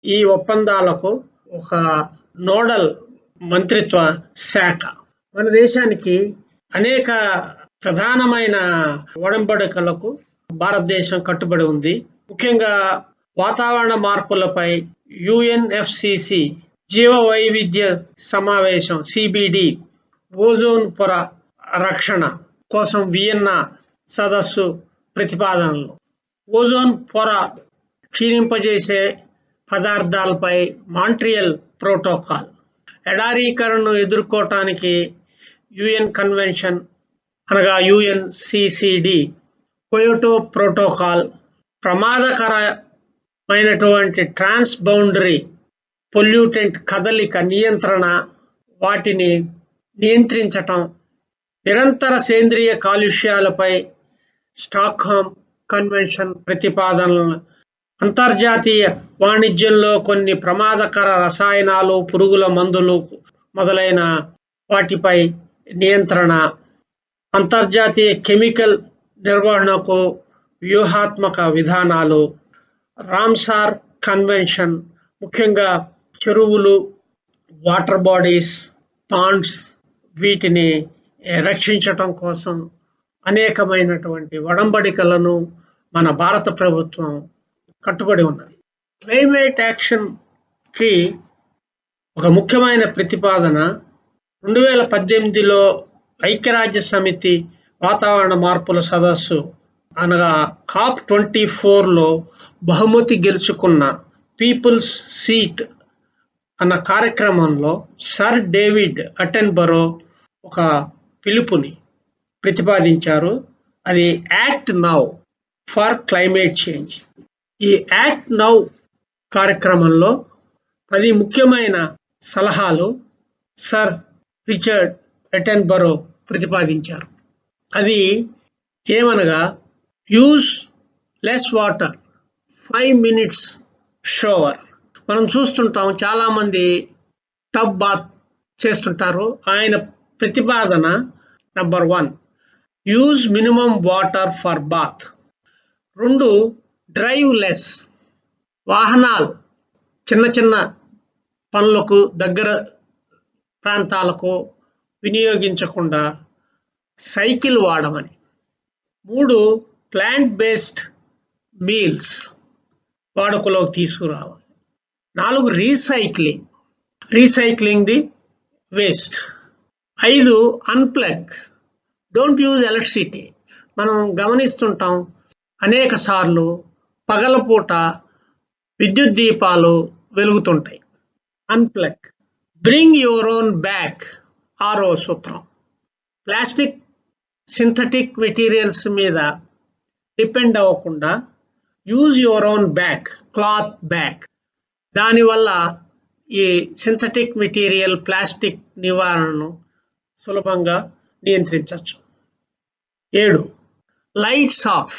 ఈ ఒప్పందాలకు ఒక నోడల్ మంత్రిత్వ శాఖ మన దేశానికి అనేక ప్రధానమైన ఒడంబడికలకు భారతదేశం కట్టుబడి ఉంది ముఖ్యంగా వాతావరణ మార్పులపై యుఎన్ఎఫ్సిసి జీవ వైవిధ్య సమావేశం సిబిడి ఓజోన్ పొర రక్షణ కోసం వియన్నా సదస్సు ప్రతిపాదనలు ఓజోన్ పొర క్షీణింపజేసే పదార్థాలపై మాంట్రియల్ ప్రోటోకాల్ ఎడారీకరణను ఎదుర్కోవటానికి యుఎన్ కన్వెన్షన్ అనగా యుఎన్సిసిడి కొయోటో ప్రోటోకాల్ ప్రమాదకరమైనటువంటి ట్రాన్స్ బౌండరీ పొల్యూటెంట్ కదలిక నియంత్రణ వాటిని నియంత్రించటం నిరంతర సేంద్రియ కాలుష్యాలపై స్టాక్హోమ్ కన్వెన్షన్ ప్రతిపాదనలను అంతర్జాతీయ వాణిజ్యంలో కొన్ని ప్రమాదకర రసాయనాలు పురుగుల మందులు మొదలైన వాటిపై నియంత్రణ అంతర్జాతీయ కెమికల్ నిర్వహణకు వ్యూహాత్మక విధానాలు రామ్సార్ కన్వెన్షన్ ముఖ్యంగా చెరువులు వాటర్ బాడీస్ పాండ్స్ వీటిని రక్షించటం కోసం అనేకమైనటువంటి ఒడంబడికలను మన భారత ప్రభుత్వం కట్టుబడి ఉన్నది క్లైమేట్ యాక్షన్ కి ఒక ముఖ్యమైన ప్రతిపాదన రెండు వేల పద్దెనిమిదిలో ఐక్యరాజ్య సమితి వాతావరణ మార్పుల సదస్సు అనగా కాప్ ట్వంటీ ఫోర్లో బహుమతి గెలుచుకున్న పీపుల్స్ సీట్ అన్న కార్యక్రమంలో సర్ డేవిడ్ అటెన్బరో ఒక పిలుపుని ప్రతిపాదించారు అది act now for climate change ఈ యాక్ట్ నౌ కార్యక్రమంలో పది ముఖ్యమైన సలహాలు సర్ రిచర్డ్ ఎటెన్బరో ప్రతిపాదించారు అది ఏమనగా use less water five minutes shower మనం చూస్తుంటాం చాలామంది టబ్ బాత్ చేస్తుంటారు ఆయన ప్రతిపాదన number one use minimum water for bath రెండు డ్రైవ్ లెస్ వాహనాలు చిన్న చిన్న పనులకు దగ్గర ప్రాంతాలకు వినియోగించకుండా సైకిల్ వాడమని మూడు ప్లాంట్ బేస్డ్ మీల్స్ వాడుకలోకి తీసుకురావాలి నాలుగు రీసైక్లింగ్ రీసైక్లింగ్ ది వేస్ట్ ఐదు అన్ప్లగ్ డోంట్ యూజ్ ఎలక్ట్రిసిటీ మనం గమనిస్తుంటాం అనేక సార్లు పగలపూట విద్యుత్ దీపాలు వెలుగుతుంటాయి unplug bring your own bag ఆరో సూత్రం ప్లాస్టిక్ సింథటిక్ మెటీరియల్స్ మీద డిపెండ్ అవ్వకుండా use your own bag cloth bag దానివల్ల ఈ సింథటిక్ మెటీరియల్ ప్లాస్టిక్ నివారణను సులభంగా నియంత్రించవచ్చు ఏడు లైట్స్ ఆఫ్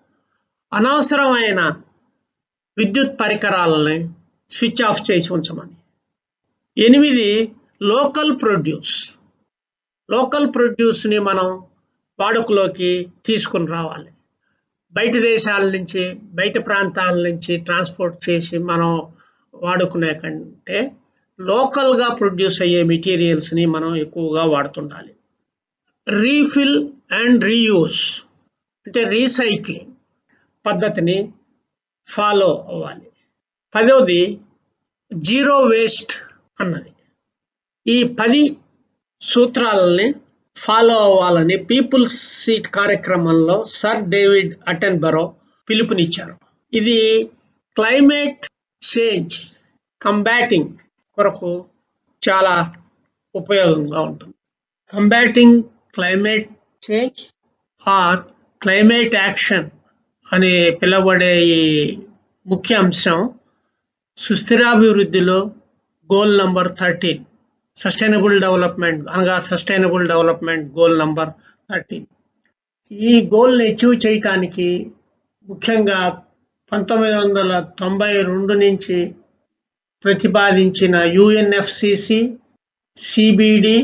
అనవసరమైన విద్యుత్ పరికరాలని స్విచ్ ఆఫ్ చేసి ఉంచమని ఎనిమిది లోకల్ ప్రొడ్యూస్ లోకల్ ప్రొడ్యూస్ని మనం వాడుకలోకి తీసుకుని రావాలి బయట దేశాల నుంచి బయట ప్రాంతాల నుంచి ట్రాన్స్పోర్ట్ చేసి మనం వాడుకునే కంటే లోకల్గా ప్రొడ్యూస్ అయ్యే మెటీరియల్స్ని మనం ఎక్కువగా వాడుతుండాలి రీఫిల్ అండ్ రీయూస్ అంటే రీసైక్లింగ్ పద్ధతిని ఫాలో అవ్వాలి పదవది జీరో వేస్ట్ అన్నది ఈ పది సూత్రాలని ఫాలో అవ్వాలని పీపుల్స్ సీట్ కార్యక్రమంలో సర్ డేవిడ్ అటెన్బరో పిలుపునిచ్చారు ఇది క్లైమేట్ చేంజ్ కంబాటింగ్ కొరకు చాలా ఉపయోగంగా ఉంటుంది combating climate change or climate action అని పిలువబడే ఈ ముఖ్య అంశం సుస్థిరాభివృద్ధిలో goal number thirteen sustainable development అనగా sustainable development goal number thirteen ఈ గోల్ని అచీవ్ చేయటానికి ముఖ్యంగా పంతొమ్మిది వందల తొంభై రెండు నుంచి ప్రతిపాదించిన యుఎన్ఎఫ్సిసి సిబిడి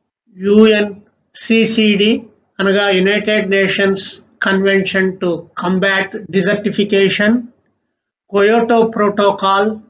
యుఎన్సిసిడి అనగా United Nations Convention to Combat Desertification Kyoto protocol